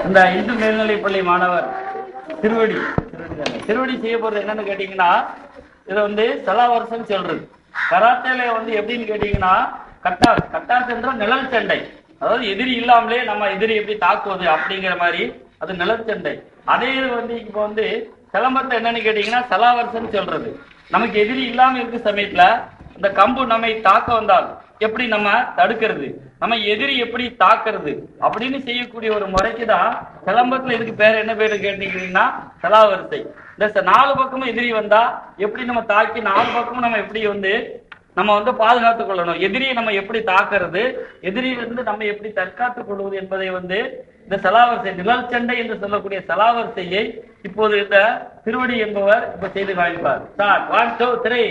அந்த இந்து மேல்நிலைப்பள்ளி மாணவர் திருவடி திருவடி தானே. திருவடி செய்ய போறது என்னன்னு கேட்டீங்கன்னா இதை வந்து சலாவரசம் சொல்றது கராத்தேல வந்து எப்படின்னு கேட்டீங்கன்னா கட்டாஸ் கட்டாஸ் என்ற நிழல் சண்டை அதாவது எதிரி இல்லாமலே நம்ம எதிரி எப்படி தாக்குவது அப்படிங்கிற மாதிரி அது நிழல் சண்டை அதே இது வந்து இப்போ வந்து சிலம்பத்தை என்னன்னு கேட்டீங்கன்னா சலாவரசம் சொல்றது நமக்கு எதிரி இல்லாம இருக்க சமயத்துல இந்த கம்பு நம்மை தாக்க வந்தால் எப்படி நம்ம தடுக்கிறது நம்ம எதிரி எப்படி தாக்குறது அப்படின்னு செய்யக்கூடிய ஒரு முறைக்கு தான் சிலம்பத்துல இதுக்கு பேர் என்ன பேரு கேட்டீங்கன்னா சலாவரிசை இந்த ச- நாலு பக்கமும் எதிரி வந்தா எப்படி நம்ம தாக்கி நாலு பக்கமும் நம்ம எப்படி வந்து நம்ம வந்து பாதுகாத்துக் கொள்ளணும் எதிரியை நம்ம எப்படி தாக்குறது எதிரியிலிருந்து நம்ம எப்படி தற்காத்துக் கொள்வது என்பதை வந்து இந்த சலாவரிசை நிழல் சண்டை என்று சொல்லக்கூடிய சலாவரிசையை இப்போது இந்த திருவடி என்பவர் இப்ப செய்து காண்பார் சார் ஒன் டூ த்ரீ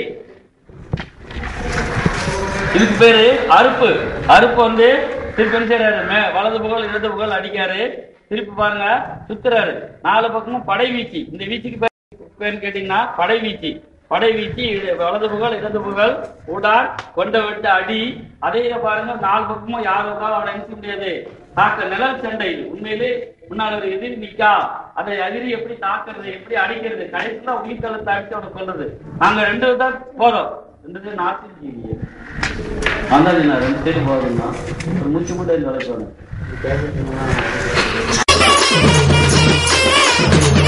இதுக்கு பேரு அறுப்பு அறுப்பு வந்து திருப்பி என்ன செய்றாரு மே- வலது புகழ் இடது புகழ் அடிக்காரு திருப்பி பாருங்க சுத்துறாரு நாலு பக்கமும் படை வீச்சு இந்த வீச்சுக்கு பேர் பேர் கேட்டீங்கன்னா படை வீச்சு படை வீச்சு இது வலது புகழ் இடது புகழ் உடான் கொண்ட விட்டு அடி அதே இதை பாருங்க நாலு பக்கமும் யார் வந்தாலும் அவனை அனுப்ப முடியாது தாக்க நிழல் சண்டை இது. உண்மையிலே முன்னால் ஒரு எதிரி நிக்கா அதை எதிரி எப்படி தாக்குறது எப்படி அடிக்கிறது கடைசியில உயிர் தளத்தை அடிச்சு அவனை சொல்றது நாங்க ரெண்டு தான் போதும் ரெண்டு பேரும் நாட்டு வந்தாதுண்ணா ரெண்டு சைடு போகுதுண்ணா ஒரு மூச்சு மட்டும் தொலைக்கணும்